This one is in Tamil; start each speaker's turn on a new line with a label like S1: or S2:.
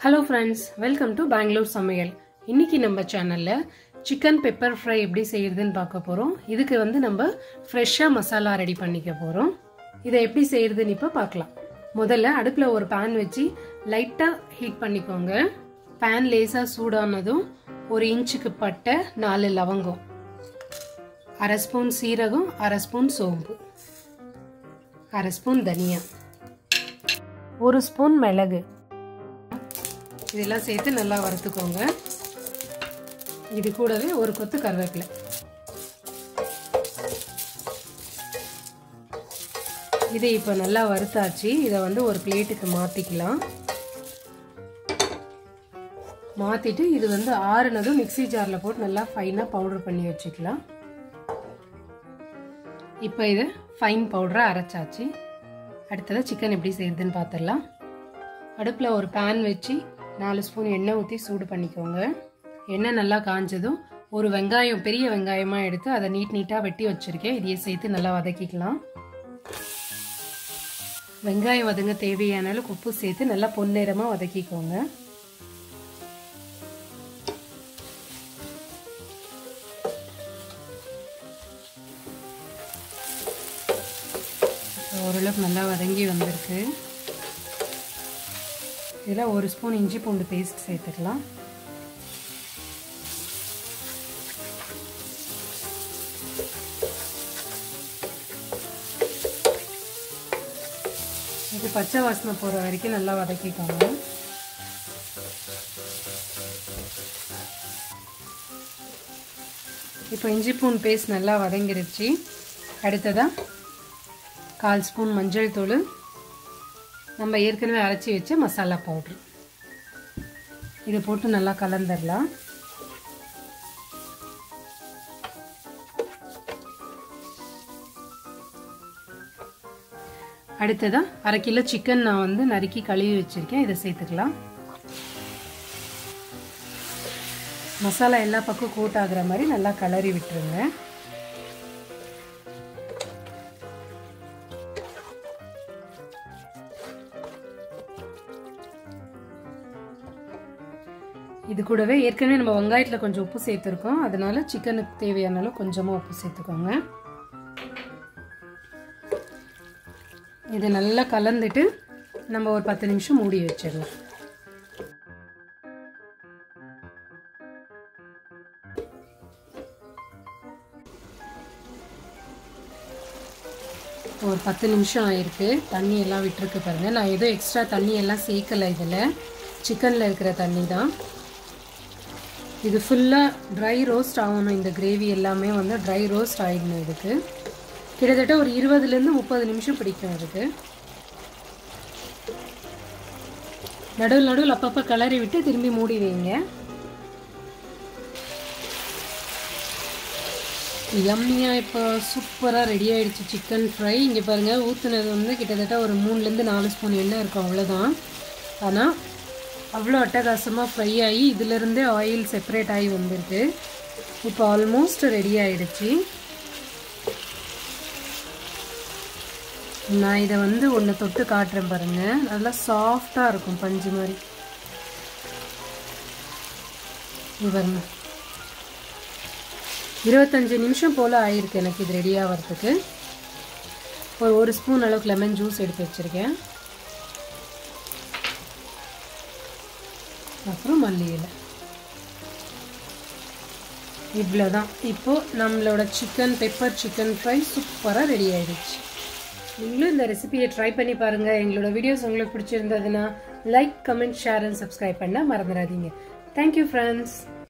S1: hello friends welcome to Bangalore சமையல் இன்னைக்கு நம்ம சேனலில் சிக்கன் பெப்பர் ஃப்ரை எப்படி செய்யறதுன்னு பார்க்க போகிறோம் இதுக்கு வந்து நம்ம ஃப்ரெஷ்ஷாக மசாலா ரெடி பண்ணிக்க போகிறோம் இதை எப்படி செய்யறதுன்னு இப்போ பார்க்கலாம் முதல்ல அடுப்பில் ஒரு பேன் வச்சு லைட்டாக ஹீட் பண்ணிக்கோங்க பேன் லேசாக சூடானதும் ஒரு இன்ச்சுக்கு பட்டை நாலு லவங்கம் அரை ஸ்பூன் சீரகம் அரை ஸ்பூன் சோம்பு அரை ஸ்பூன் தனியா ஒரு ஸ்பூன் மிளகு இதெல்லாம் சேர்த்து நல்லா வறுத்துக்கோங்க இது கூடவே ஒரு கொத்து கருவேப்பிலை இதை இப்போ நல்லா வறுத்தாச்சு இதை வந்து ஒரு பிளேட்டுக்கு மாற்றிக்கலாம் மாற்றிட்டு இது வந்து ஆறுனதும் மிக்சி ஜாரில் போட்டு நல்லா ஃபைனாக பவுடர் பண்ணி வச்சுக்கலாம் இப்போ இதை ஃபைன் பவுடராக அரைச்சாச்சு அடுத்தது சிக்கன் எப்படி செய்யுதுன்னு பார்த்துடலாம் அடுப்பில் ஒரு பேன் வச்சு நாலு ஸ்பூன் எண்ணெய் ஊற்றி சூடு பண்ணிக்கோங்க எண்ணெய் நல்லா காஞ்சதும் ஒரு வெங்காயம் பெரிய வெங்காயமாக எடுத்து அதை நீட் நீட்டாக வெட்டி வச்சுருக்கேன் இதையே சேர்த்து நல்லா வதக்கிக்கலாம் வெங்காயம் வதங்க தேவையான அளவுக்கு உப்பு சேர்த்து நல்லா பொன்னிறமாக வதக்கிக்கோங்க ஓரளவுக்கு நல்லா வதங்கி வந்திருக்கு இதில் ஒரு ஸ்பூன் இஞ்சி பூண்டு பேஸ்ட் சேர்த்துக்கலாம் இது பச்சை வாசனை போகிற வரைக்கும் நல்லா வதக்கிக்கோங்க இப்போ இஞ்சி பூண்டு பேஸ்ட் நல்லா வதங்கிருச்சு அடுத்ததாக கால் ஸ்பூன் மஞ்சள் தூள் நம்ம ஏற்கனவே அரைச்சி வச்ச மசாலா பவுட்ரு இதை போட்டு நல்லா கலந்துடலாம் அடுத்ததாக அரை கிலோ சிக்கன் நான் வந்து நறுக்கி கழுவி வச்சுருக்கேன் இதை சேர்த்துக்கலாம் மசாலா எல்லா பக்கம் கோட் ஆகுற மாதிரி நல்லா கலரி விட்டுருங்க இது கூடவே ஏற்கனவே நம்ம வெங்காயத்தில் கொஞ்சம் உப்பு சேர்த்துருக்கோம் அதனால சிக்கனுக்கு தேவையான அளவு கொஞ்சமாக உப்பு சேர்த்துக்கோங்க இதை நல்லா கலந்துட்டு நம்ம ஒரு பத்து நிமிஷம் மூடி வச்சிடலாம் ஒரு பத்து நிமிஷம் ஆயிருக்கு தண்ணி எல்லாம் விட்டுருக்கு பாருங்கள் நான் எதுவும் எக்ஸ்ட்ரா தண்ணி எல்லாம் சேர்க்கலை இதில் சிக்கனில் இருக்கிற தண்ணி தான் இது ஃபுல்லாக ட்ரை ரோஸ்ட் ஆகணும் இந்த கிரேவி எல்லாமே வந்து ட்ரை ரோஸ்ட் ஆகிடணும் இதுக்கு கிட்டத்தட்ட ஒரு இருபதுலேருந்து முப்பது நிமிஷம் பிடிக்கும் இதுக்கு நடுவில் நடுவில் அப்பப்போ கிளறி விட்டு திரும்பி மூடி வைங்க யம்மியாக இப்போ சூப்பராக ரெடி ஆகிடுச்சு சிக்கன் ஃப்ரை இங்கே பாருங்கள் ஊற்றுனது வந்து கிட்டத்தட்ட ஒரு மூணுலேருந்து நாலு ஸ்பூன் எண்ணெய் இருக்கும் அவ்வளோதான் ஆனால் அவ்வளோ அட்டகாசமாக ஃப்ரை ஆகி இதிலிருந்தே ஆயில் செப்பரேட் ஆகி வந்திருக்கு இப்போ ஆல்மோஸ்ட் ரெடி ஆகிடுச்சு நான் இதை வந்து ஒன்று தொட்டு காட்டுறேன் பாருங்கள் நல்லா சாஃப்டாக இருக்கும் பஞ்சு மாதிரி பாருங்க இருபத்தஞ்சி நிமிஷம் போல் ஆயிருக்கு எனக்கு இது ரெடி ஆகிறதுக்கு ஒரு ஒரு ஸ்பூன் அளவுக்கு லெமன் ஜூஸ் எடுத்து வச்சுருக்கேன் அப்புறம் மல்லி இலை இவ்வளோதான் இப்போது நம்மளோட சிக்கன் பெப்பர் சிக்கன் ஃப்ரை சூப்பராக ரெடி ஆகிடுச்சு நீங்களும் இந்த ரெசிபியை ட்ரை பண்ணி பாருங்கள் எங்களோட வீடியோஸ் உங்களுக்கு பிடிச்சிருந்ததுன்னா like comment share and subscribe பண்ண மறந்துடாதீங்க தேங்க்யூ ஃப்ரெண்ட்ஸ்